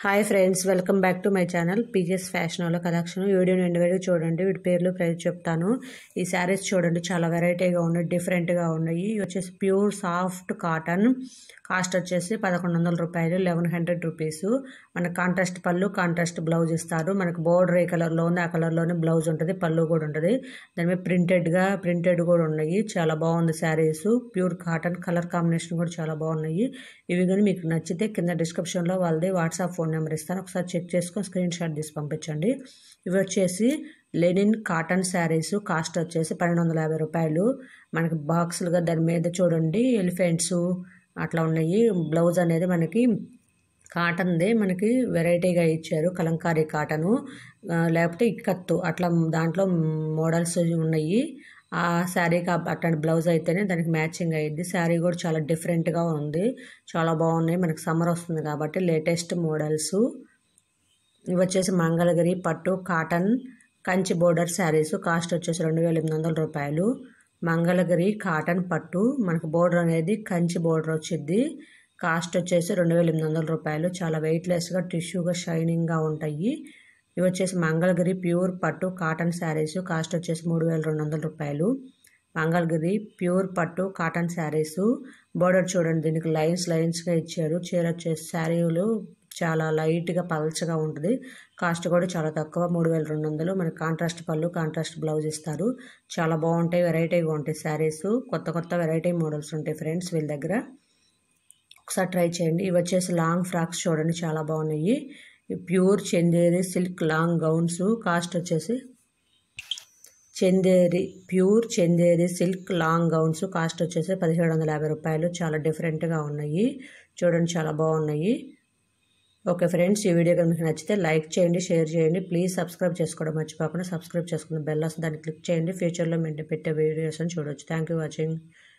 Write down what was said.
hi friends welcome back to my channel PJ's fashion వాళ్ళ collection video నిండు video చూడండి వీటి పేర్లు ప్రైస్ చెప్తాను ఈ శారీస్ చూడండి చాలా వెరైటీగా ఉన్నాయి డిఫరెంట్గా ఉన్నాయి ఇవి వచ్చేసి ప్యూర్ సాఫ్ట్ కాటన్ కాస్ట్ వచ్చేసి పదకొండు వందల రూపాయలు లెవెన్ హండ్రెడ్ రూపీస్ మనకు కాంట్రాస్ట్ పళ్ళు కాంట్రాస్ట్ బ్లౌజ్ ఇస్తారు మనకు బోర్డర్ ఏ కలర్లో ఉంది ఆ కలర్లోనే బ్లౌజ్ ఉంటుంది పళ్ళు కూడా ఉంటుంది దాని మీద ప్రింటెడ్గా ప్రింటెడ్ కూడా ఉన్నాయి చాలా బాగుంది saris pure cotton colour combination కూడా చాలా బాగున్నాయి ఇవి కానీ మీకు నచ్చితే కింద డిస్క్రిప్షన్లో వాళ్ళది వాట్సాప్ ఫోన్ నెంబర్ ఇస్తాను ఒకసారి చెక్ చేసుకొని స్క్రీన్ షాట్ తీసి పంపించండి ఇవి వచ్చేసి లెనిన్ కాటన్ శారీస్ కాస్ట్ వచ్చేసి పన్నెండు వందల యాభై రూపాయలు మనకి బాక్సులుగా దాని మీద చూడండి ఎలిఫెంట్స్ అట్లా ఉన్నాయి బ్లౌజ్ అనేది మనకి కాటన్దే మనకి వెరైటీగా ఇచ్చారు కలంకారీ కాటను ఆ, లేకపోతే ఇక్కత్తు అట్లా దాంట్లో మోడల్స్ ఉన్నాయి ఆ శారీకి ఆ- అట్లాంటి బ్లౌజ్ అయితేనే దానికి మ్యాచింగ్ అయ్యింది శారీ కూడా చాలా డిఫరెంట్గా ఉంది చాలా బాగున్నాయి మనకి సమ్మర్ వస్తుంది కాబట్టి లేటెస్ట్ మోడల్స్ ఇవి వచ్చేసి మంగళగిరి పట్టు cotton Kanchi border saris cost వచ్చేసి రెండు వేల ఎనిమిది వందల రూపాయలు మంగళగిరి కాటన్ పట్టు మనకు బోర్డర్ అనేది కంచి బోర్డర్ వచ్చింది కాస్ట్ వచ్చేసి రెండు వేల ఎనిమిది వందల రూపాయలు చాలా వెయిట్లెస్గా టిష్యూగా షైనింగ్గా ఉంటాయి ఇవి వచ్చేసి మంగళగిరి ప్యూర్ పట్టు కాటన్ శారీస్ కాస్ట్ వచ్చేసి మూడు వేల రెండు వందల రూపాయలు మంగళగిరి ప్యూర్ పట్టు కాటన్ శారీస్ బోర్డర్ చూడండి దీనికి లైన్స్ లైన్స్గా ఇచ్చారు చీర వచ్చేసి శారీలు చాలా లైట్గా పల్చగా ఉంటుంది కాస్ట్ కూడా చాలా తక్కువ మూడు వేల రెండు వందలు మనకి కాంట్రాస్ట్ పళ్ళు కాంట్రాస్ట్ బ్లౌజ్ ఇస్తారు చాలా బాగుంటాయి వెరైటీగా ఉంటాయి శారీస్ కొత్త కొత్త వెరైటీ మోడల్స్ ఉంటాయి ఫ్రెండ్స్ వీళ్ళ దగ్గర ఒకసారి ట్రై చేయండి ఇవి వచ్చేసి లాంగ్ ఫ్రాక్స్ చూడండి చాలా బాగున్నాయి pure Chanderi silk long gowns cost వచ్చేసి Chanderi pure Chanderi silk long gowns cost వచ్చేసి పదిహేడు వందల యాభై రూపాయలు చాలా డిఫరెంట్గా ఉన్నాయి చూడండి చాలా బాగున్నాయి ఓకే ఫ్రెండ్స్ ఈ వీడియో కనుక మీకు నచ్చితే లైక్ చేయండి షేర్ చేయండి ప్లీజ్ సబ్స్క్రైబ్ చేసుకోవడం మర్చిపోకుండా సబ్స్క్రైబ్ చేసుకున్న బెల్ వస్తుంది దాన్ని క్లిక్ చేయండి ఫ్యూచర్లో మేము పెట్టే వీడియోస్ అని చూడొచ్చు థ్యాంక్ యూ వాచింగ్